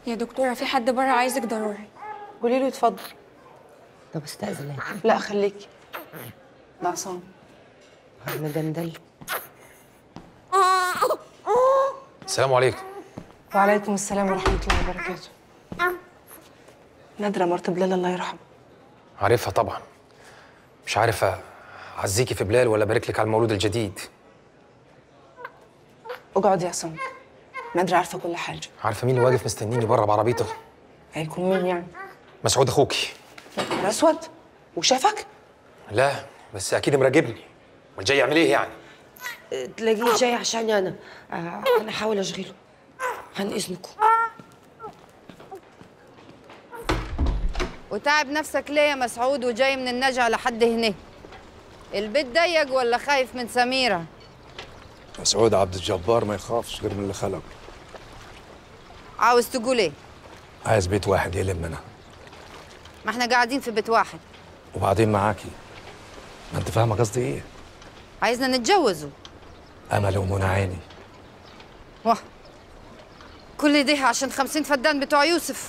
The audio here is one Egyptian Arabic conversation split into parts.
يا دكتورة في حد بره عايزك ضروري قولي له اتفضل طب استاذن لا خليكي لا عصام مدندل السلام عليكم وعليكم السلام ورحمة الله وبركاته نادرة مرت بلال الله يرحمه عارفها طبعا مش عارف اعزيكي في بلال ولا ابارك لك على المولود الجديد اقعد يا عصام نادرة عارفة كل حاجة عارفه مين اللي واقف مستنيني بره بعربيته هيكون مين يعني؟ مسعود اخوكي نهار اسود وشافك؟ لا بس اكيد مراقبني والجاي يعمل ايه يعني تلاقيه جاي عشاني انا آه، انا احاول اشغله عن اذنكم وتعب نفسك ليه يا مسعود وجاي من النجع لحد هنا البيت ضيق ولا خايف من سميرة مسعود عبد الجبار ما يخافش غير من اللي خلق عاوز تقول ايه عايز بيت واحد يلمنا ما احنا قاعدين في بيت واحد وبعدين معاكي ما انت فاهمه قصدي ايه عايزنا نتجوزوا امل ومنى عيني واه كل ده عشان خمسين فدان بتوع يوسف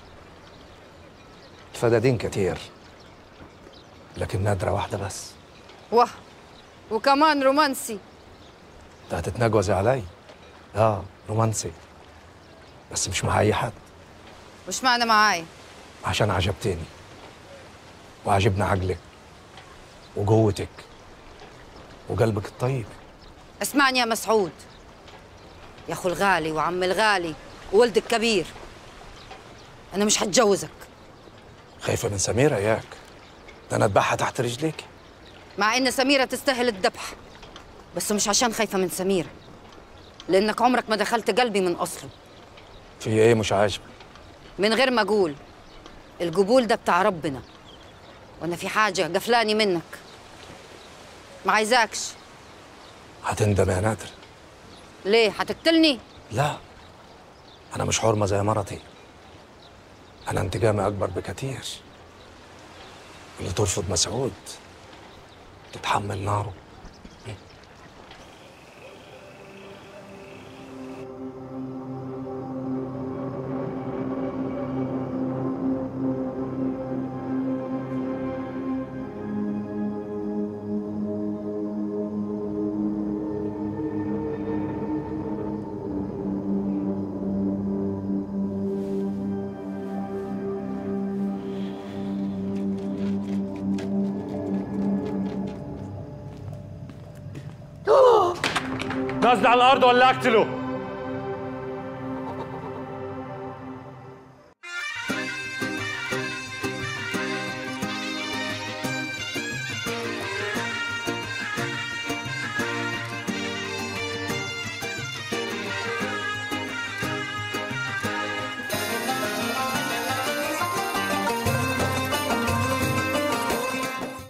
الفدادين كتير لكن نادرة واحدة بس واه وكمان رومانسي انت هتتنجوزي علي اه رومانسي بس مش مع اي حد وش معنى معاي عشان عجبتني وعجبني عقلك وقوتك وقلبك الطيب اسمعني يا مسعود يا اخو الغالي وعم الغالي وولد الكبير انا مش هتجوزك خايفة من سميرة ياك ده انا اذبحها تحت رجليك مع ان سميرة تستاهل الذبح بس مش عشان خايفة من سميرة لانك عمرك ما دخلت قلبي من اصله في ايه مش عاجبك من غير ما اقول القبول ده بتاع ربنا وانا في حاجة قفلاني منك ما عايزاكش هتندم يا نادر ليه هتقتلني لا انا مش حرمة زي مرتي انا انتقامي اكبر بكتير اللي ترفض مسعود تتحمل ناره نزل على الارض ولا اقتله